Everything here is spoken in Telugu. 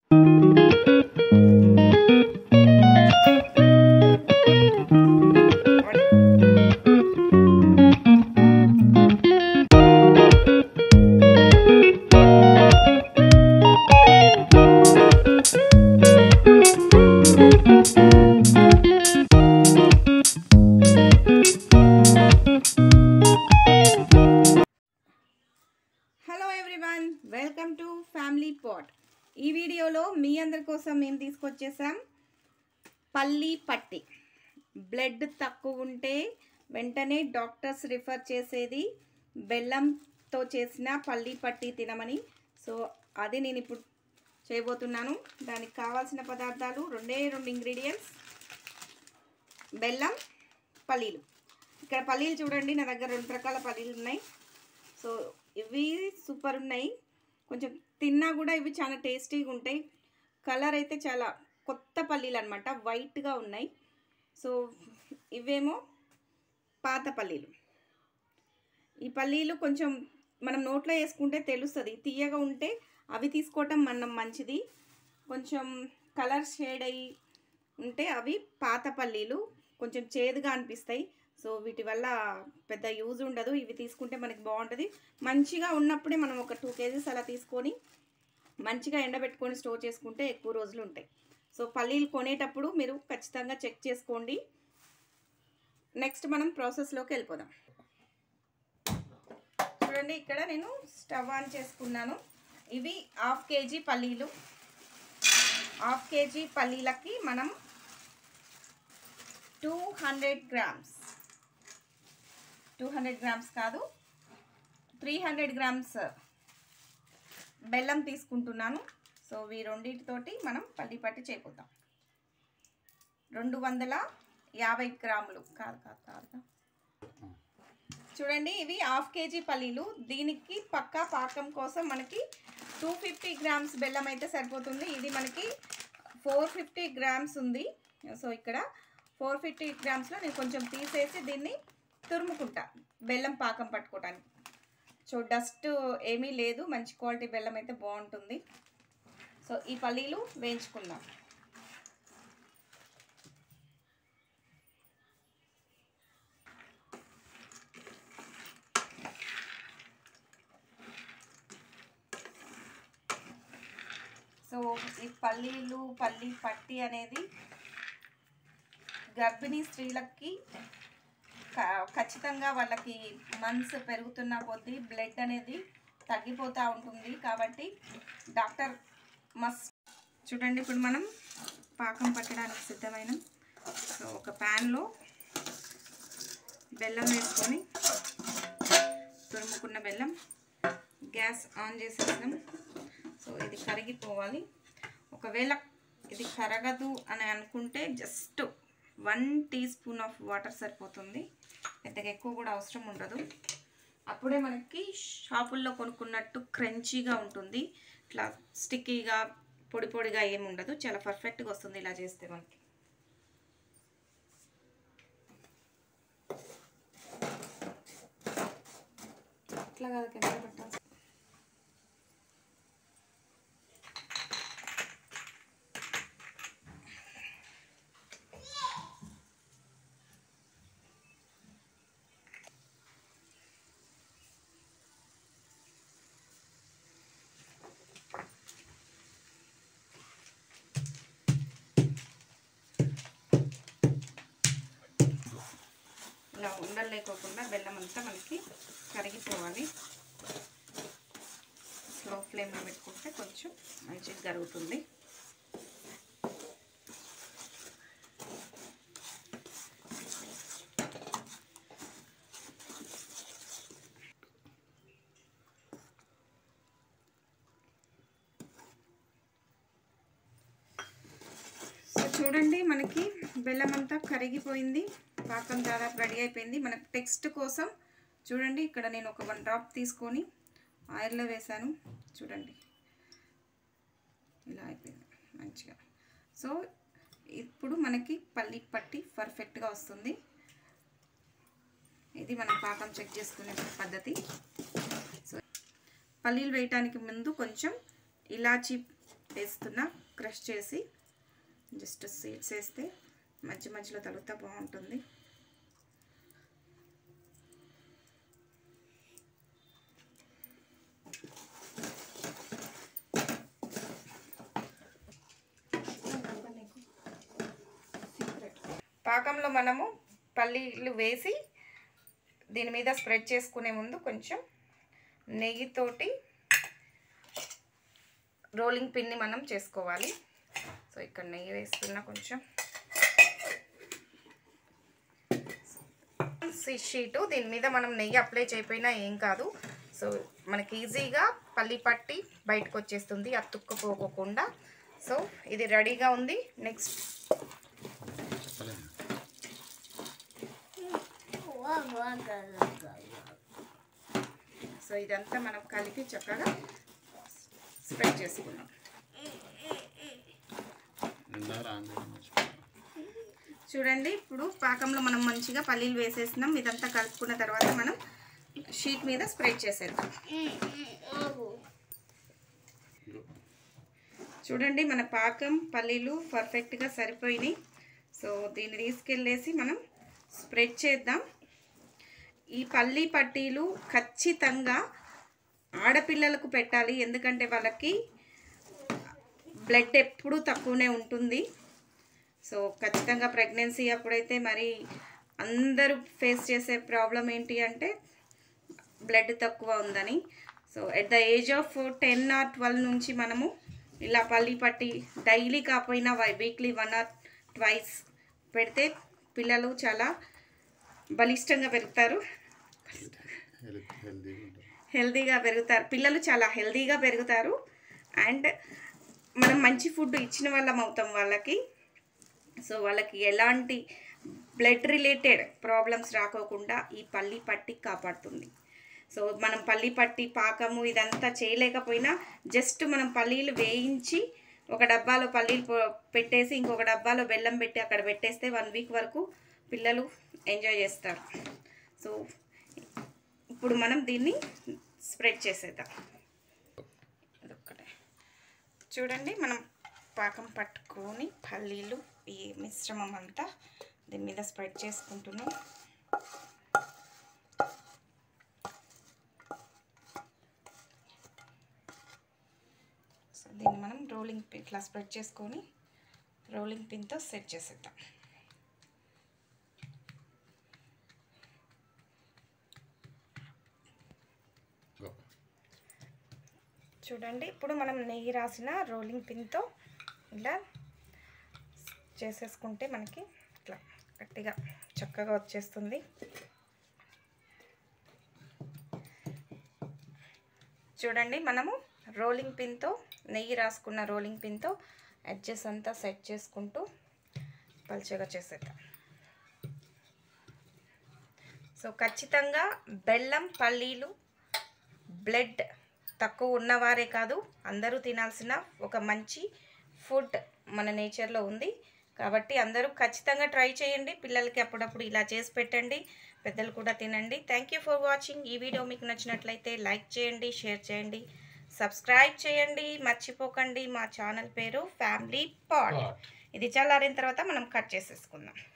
hello everyone welcome to family pot ఈ వీడియోలో మీ అందరి కోసం మేము తీసుకొచ్చేసాం పల్లి పట్టి బ్లడ్ తక్కువ ఉంటే వెంటనే డాక్టర్స్ రిఫర్ చేసేది బెల్లంతో చేసిన పల్లి పట్టి తినమని సో అది నేను ఇప్పుడు చేయబోతున్నాను దానికి కావాల్సిన పదార్థాలు రెండే రెండు ఇంగ్రీడియంట్స్ బెల్లం పల్లీలు ఇక్కడ పల్లీలు చూడండి నా దగ్గర రెండు రకాల పల్లీలు ఉన్నాయి సో ఇవి సూపర్ ఉన్నాయి కొంచెం తిన్నా కూడా ఇవి చాలా టేస్టీగా ఉంటాయి కలర్ అయితే చాలా కొత్త పల్లీలు అనమాట వైట్గా ఉన్నాయి సో ఇవేమో పాత పల్లీలు ఈ పల్లీలు కొంచెం మనం నోట్లో వేసుకుంటే తెలుస్తుంది తీయగా ఉంటే అవి తీసుకోవటం మనం మంచిది కొంచెం కలర్ షేడ్ అయ్యి ఉంటే అవి పాత పల్లీలు కొంచెం చేదుగా అనిపిస్తాయి సో వీటి వల్ల పెద్ద యూజ్ ఉండదు ఇవి తీసుకుంటే మనకి బాగుంటుంది మంచిగా ఉన్నప్పుడే మనం ఒక టూ కేజీస్ అలా తీసుకొని మంచిగా ఎండబెట్టుకొని స్టోర్ చేసుకుంటే ఎక్కువ రోజులు ఉంటాయి సో పల్లీలు కొనేటప్పుడు మీరు ఖచ్చితంగా చెక్ చేసుకోండి నెక్స్ట్ మనం ప్రాసెస్లోకి వెళ్ళిపోదాం చూడండి ఇక్కడ నేను స్టవ్ ఆన్ చేసుకున్నాను ఇవి హాఫ్ కేజీ పల్లీలు హాఫ్ కేజీ పల్లీలకి మనం two hundred grams two hundred grams కాదు త్రీ హండ్రెడ్ గ్రామ్స్ బెల్లం తీసుకుంటున్నాను సో ఈ రెండింటితోటి మనం పల్లి పట్టి చేయబోతాం రెండు వందల యాభై గ్రాములు కాదు కాదు కాదు చూడండి ఇవి హాఫ్ కేజీ పల్లీలు దీనికి పక్కా పాకం కోసం మనకి టూ ఫిఫ్టీ గ్రామ్స్ బెల్లం అయితే సరిపోతుంది ఇది మనకి ఫోర్ ఫిఫ్టీ గ్రామ్స్ ఉంది సో ఇక్కడ ఫోర్ ఫిఫ్టీ గ్రామ్స్లో నేను కొంచెం తీసేసి దీన్ని తురుముకుంటా బెల్లం పాకం పట్టుకోవడానికి సో డస్ట్ ఏమీ లేదు మంచి క్వాలిటీ బెల్లం అయితే బాగుంటుంది సో ఈ పల్లీలు వేయించుకుందాం సో ఈ పల్లీలు పల్లి పట్టి అనేది గర్భిణీ స్త్రీలకి ఖచ్చితంగా వాళ్ళకి మంత్స్ పెరుగుతున్న కొద్దీ బ్లడ్ అనేది తగ్గిపోతూ ఉంటుంది కాబట్టి డాక్టర్ మస్ట్ చూడండి ఇప్పుడు మనం పాకం పట్టడానికి సిద్ధమైన సో ఒక ప్యాన్లో బెల్లం వేసుకొని తురుముకున్న బెల్లం గ్యాస్ ఆన్ చేసేసాం సో ఇది కరిగిపోవాలి ఒకవేళ ఇది కరగదు అని అనుకుంటే just one tea spoon of water సరిపోతుంది పెద్దగా ఎక్కువ కూడా అవసరం ఉండదు అప్పుడే మనకి షాపుల్లో కొనుక్కున్నట్టు క్రంచీగా ఉంటుంది ఇట్లా స్టిక్కీగా పొడి పొడిగా ఏమి ఉండదు చాలా పర్ఫెక్ట్గా వస్తుంది ఇలా చేస్తే మనకి ఇట్లా కాదు కెమెరా పెట్టాలి ఇలా ఉండలు లేకోకుండా బెల్లం అంతా మనకి కరిగిపోవాలి స్లో ఫ్లేమ్లో పెట్టుకుంటే కొంచెం మంచిగా కరుగుతుంది సో చూడండి మనకి బెల్లం అంతా కరిగిపోయింది పాకం దాదాపు రెడీ అయిపోయింది మనకు టెక్స్ట్ కోసం చూడండి ఇక్కడ నేను ఒక వన్ డ్రాప్ తీసుకొని ఆయిల్లో వేసాను చూడండి ఇలా అయిపోయింది మంచిగా సో ఇప్పుడు మనకి పల్లి పట్టి పర్ఫెక్ట్గా వస్తుంది ఇది మనం పాకం చెక్ చేసుకునే పద్ధతి సో పల్లీలు వేయటానికి ముందు కొంచెం ఇలాచి వేస్తున్నా క్రష్ చేసి జస్ట్ సీడ్స్ వేస్తే మధ్య మధ్యలో తగులుతా బాగుంటుంది పాకంలో మనము పల్లీలు వేసి దీని మీద స్ప్రెడ్ చేసుకునే ముందు కొంచెం నెయ్యితోటి రోలింగ్ పిన్ని మనం చేసుకోవాలి సో ఇక్కడ నెయ్యి వేస్తున్నా కొంచెం షీటు దీని మీద మనం నెయ్యి అప్లై చేయకపోయినా ఏం కాదు సో మనకి ఈజీగా పల్లి పట్టి బయటకు వచ్చేస్తుంది అతుక్కుపోకుండా సో ఇది రెడీగా ఉంది నెక్స్ట్ సో ఇదంతా మనం కలిపి చక్కగా స్ప్రెడ్ చేసుకున్నాం చూడండి ఇప్పుడు పాకంలో మనం మంచిగా పల్లీలు వేసేసినాం ఇదంతా కలుపుకున్న తర్వాత మనం షీట్ మీద స్ప్రెడ్ చేసేద్దాం చూడండి మన పాకం పల్లీలు పర్ఫెక్ట్గా సరిపోయినాయి సో దీన్ని తీసుకెళ్ళేసి మనం స్ప్రెడ్ చేద్దాం ఈ పల్లి పట్టీలు ఖచ్చితంగా ఆడపిల్లలకు పెట్టాలి ఎందుకంటే వాళ్ళకి బ్లడ్ ఎప్పుడూ తక్కువనే ఉంటుంది సో ఖచ్చితంగా ప్రెగ్నెన్సీ అప్పుడైతే మరి అందరూ ఫేస్ చేసే ప్రాబ్లం ఏంటి అంటే బ్లడ్ తక్కువ ఉందని so at the age of ten or twelve నుంచి మనము ఇలా పల్లి పట్టి డైలీ కాకపోయినా వీక్లీ వన్ ఆర్ ట్వైస్ పెడితే పిల్లలు చాలా బలిష్టంగా పెరుగుతారు హెల్తీగా పెరుగుతారు పిల్లలు చాలా హెల్తీగా పెరుగుతారు అండ్ మనం మంచి ఫుడ్ ఇచ్చిన వాళ్ళం అవుతాం వాళ్ళకి సో వాళ్ళకి ఎలాంటి బ్లడ్ రిలేటెడ్ ప్రాబ్లమ్స్ రాకోకుండా ఈ పల్లి పట్టి కాపాడుతుంది సో మనం పల్లి పట్టి పాకము ఇదంతా చేయలేకపోయినా జస్ట్ మనం పల్లీలు వేయించి ఒక డబ్బాలో పల్లీలు పొ- పెట్టేసి ఇంకొక డబ్బాలో బెల్లం పెట్టి అక్కడ పెట్టేస్తే వన్ వీక్ వరకు పిల్లలు ఎంజాయ్ చేస్తారు సో ఇప్పుడు మనం దీన్ని స్ప్రెడ్ చేసేద్దాం ఇదొక్కటే చూడండి మనం పాకం పట్టుకొని పల్లీలు ఈ మిశ్రమం అంతా దీని మీద స్ప్రెడ్ చేసుకుంటున్నాం సో దీన్ని మనం రోలింగ్ పిన్ ఇట్లా స్ప్రెడ్ చేసుకొని రోలింగ్ పిన్తో సెట్ చేసేద్దాం చూడండి ఇప్పుడు మనం నెయ్యి రాసిన రోలింగ్ పిన్తో ఇలా చేసేసుకుంటే మనకి ఇట్లా గట్టిగా చక్కగా వచ్చేస్తుంది చూడండి మనము రోలింగ్ పిన్తో నెయ్యి రాసుకున్న రోలింగ్ పిన్తో ఎడ్జెస్ అంతా సెట్ చేసుకుంటూ పల్చగా చేసేద్దాం సో ఖచ్చితంగా బెల్లం పల్లీలు బ్లడ్ తక్కువ ఉన్నవారే కాదు అందరూ తినాల్సిన ఒక మంచి ఫుడ్ మన నేచర్లో ఉంది కాబట్టి అందరూ ఖచ్చితంగా ట్రై చేయండి పిల్లలకి అప్పుడప్పుడు ఇలా చేసి పెట్టండి పెద్దలు కూడా తినండి థ్యాంక్ యూ ఫర్ వాచింగ్ ఈ వీడియో మీకు నచ్చినట్లయితే లైక్ చేయండి షేర్ చేయండి సబ్స్క్రైబ్ చేయండి మర్చిపోకండి మా ఛానల్ పేరు ఫ్యామిలీ పాట్ ఇది చల్లారిన తర్వాత మనం కట్ చేసేసుకుందాం